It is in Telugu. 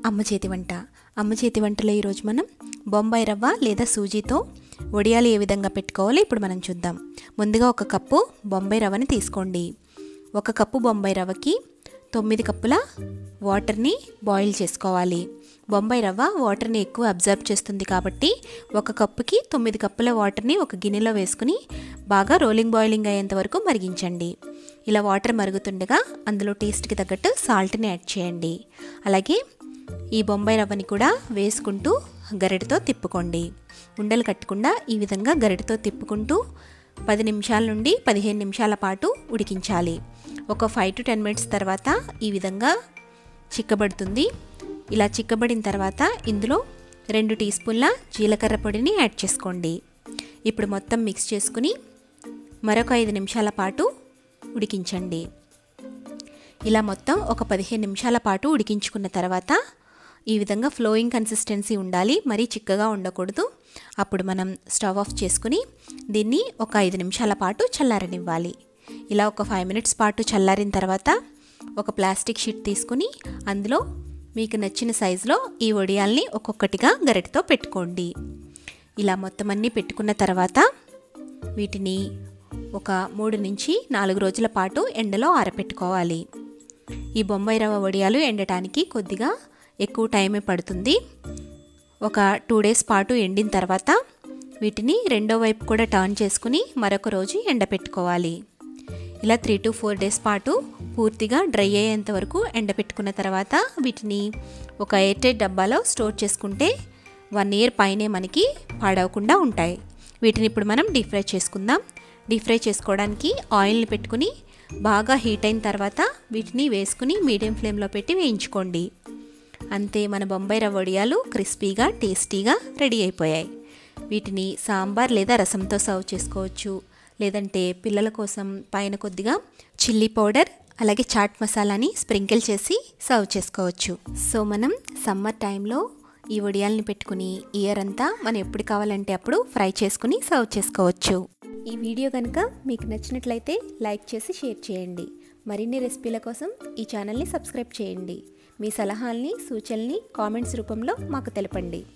అమ్మ చేతి వంట అమ్మ చేతి వంటలో ఈరోజు మనం బొంబాయి రవ్వ లేదా సూజీతో వడియాలు ఏ విధంగా పెట్టుకోవాలో ఇప్పుడు మనం చూద్దాం ముందుగా ఒక కప్పు బొంబాయి రవ్వని తీసుకోండి ఒక కప్పు బొంబాయి రవ్వకి తొమ్మిది కప్పుల వాటర్ని బాయిల్ చేసుకోవాలి బొంబాయి రవ్వ వాటర్ని ఎక్కువ అబ్జర్వ్ చేస్తుంది కాబట్టి ఒక కప్పుకి తొమ్మిది కప్పుల వాటర్ని ఒక గిన్నెలో వేసుకుని బాగా రోలింగ్ బాయిలింగ్ అయ్యేంత వరకు మరిగించండి ఇలా వాటర్ మరుగుతుండగా అందులో టేస్ట్కి తగ్గట్టు సాల్ట్ని యాడ్ చేయండి అలాగే ఈ బొంబాయి రవ్వని కూడా వేసుకుంటూ గరిటతో తిప్పుకోండి ఉండలు కట్టకుండా ఈ విధంగా గరిటతో తిప్పుకుంటూ పది నిమిషాల నుండి పదిహేను నిమిషాల పాటు ఉడికించాలి ఒక ఫైవ్ టు టెన్ మినిట్స్ తర్వాత ఈ విధంగా చిక్కబడుతుంది ఇలా చిక్కబడిన తర్వాత ఇందులో రెండు టీ స్పూన్ల జీలకర్ర పొడిని యాడ్ చేసుకోండి ఇప్పుడు మొత్తం మిక్స్ చేసుకుని మరొక ఐదు నిమిషాల పాటు ఉడికించండి ఇలా మొత్తం ఒక పదిహేను నిమిషాల పాటు ఉడికించుకున్న తర్వాత ఈ విధంగా ఫ్లోయింగ్ కన్సిస్టెన్సీ ఉండాలి మరీ చిక్కగా ఉండకూడదు అప్పుడు మనం స్టవ్ ఆఫ్ చేసుకుని దీన్ని ఒక ఐదు నిమిషాల పాటు చల్లారనివ్వాలి ఇలా ఒక ఫైవ్ మినిట్స్ పాటు చల్లారిన తర్వాత ఒక ప్లాస్టిక్ షీట్ తీసుకుని అందులో మీకు నచ్చిన సైజులో ఈ వడియాల్ని ఒక్కొక్కటిగా గరిటతో పెట్టుకోండి ఇలా మొత్తం అన్నీ పెట్టుకున్న తర్వాత వీటిని ఒక మూడు నుంచి నాలుగు రోజుల పాటు ఎండలో ఆరపెట్టుకోవాలి ఈ బొంబాయి రవ్వ వడియాలు ఎండటానికి కొద్దిగా ఎక్కువ టైమే పడుతుంది ఒక టూ డేస్ పాటు ఎండిన తర్వాత వీటిని రెండో వైపు కూడా టర్న్ చేసుకుని మరొక రోజు ఎండపెట్టుకోవాలి ఇలా త్రీ టు ఫోర్ డేస్ పాటు పూర్తిగా డ్రై అయ్యేంత వరకు ఎండపెట్టుకున్న తర్వాత వీటిని ఒక ఎయిర్టైట్ డబ్బాలో స్టోర్ చేసుకుంటే వన్ ఇయర్ పైనే మనకి పాడవకుండా ఉంటాయి వీటిని ఇప్పుడు మనం డీప్ ఫ్రై చేసుకుందాం డీప్ ఫ్రై చేసుకోవడానికి ఆయిల్ని పెట్టుకుని బాగా హీట్ అయిన తర్వాత వీటిని వేసుకుని మీడియం ఫ్లేమ్లో పెట్టి వేయించుకోండి అంతే మన బొంబాయి రవ్వ వడియాలు క్రిస్పీగా టేస్టీగా రెడీ అయిపోయాయి వీటిని సాంబార్ లేదా రసంతో సర్వ్ చేసుకోవచ్చు లేదంటే పిల్లల కోసం పైన కొద్దిగా చిల్లీ పౌడర్ అలాగే చాట్ మసాలాని స్ప్రింకిల్ చేసి సర్వ్ చేసుకోవచ్చు సో మనం సమ్మర్ టైంలో ఈ వడియాల్ని పెట్టుకుని ఇయర్ అంతా మనం ఎప్పుడు కావాలంటే అప్పుడు ఫ్రై చేసుకుని సర్వ్ చేసుకోవచ్చు ఈ వీడియో కనుక మీకు నచ్చినట్లయితే లైక్ చేసి షేర్ చేయండి మరిన్ని రెసిపీల కోసం ఈ ఛానల్ని సబ్స్క్రైబ్ చేయండి మీ సలహాల్ని సూచనల్ని కామెంట్స్ రూపంలో మాకు తెలపండి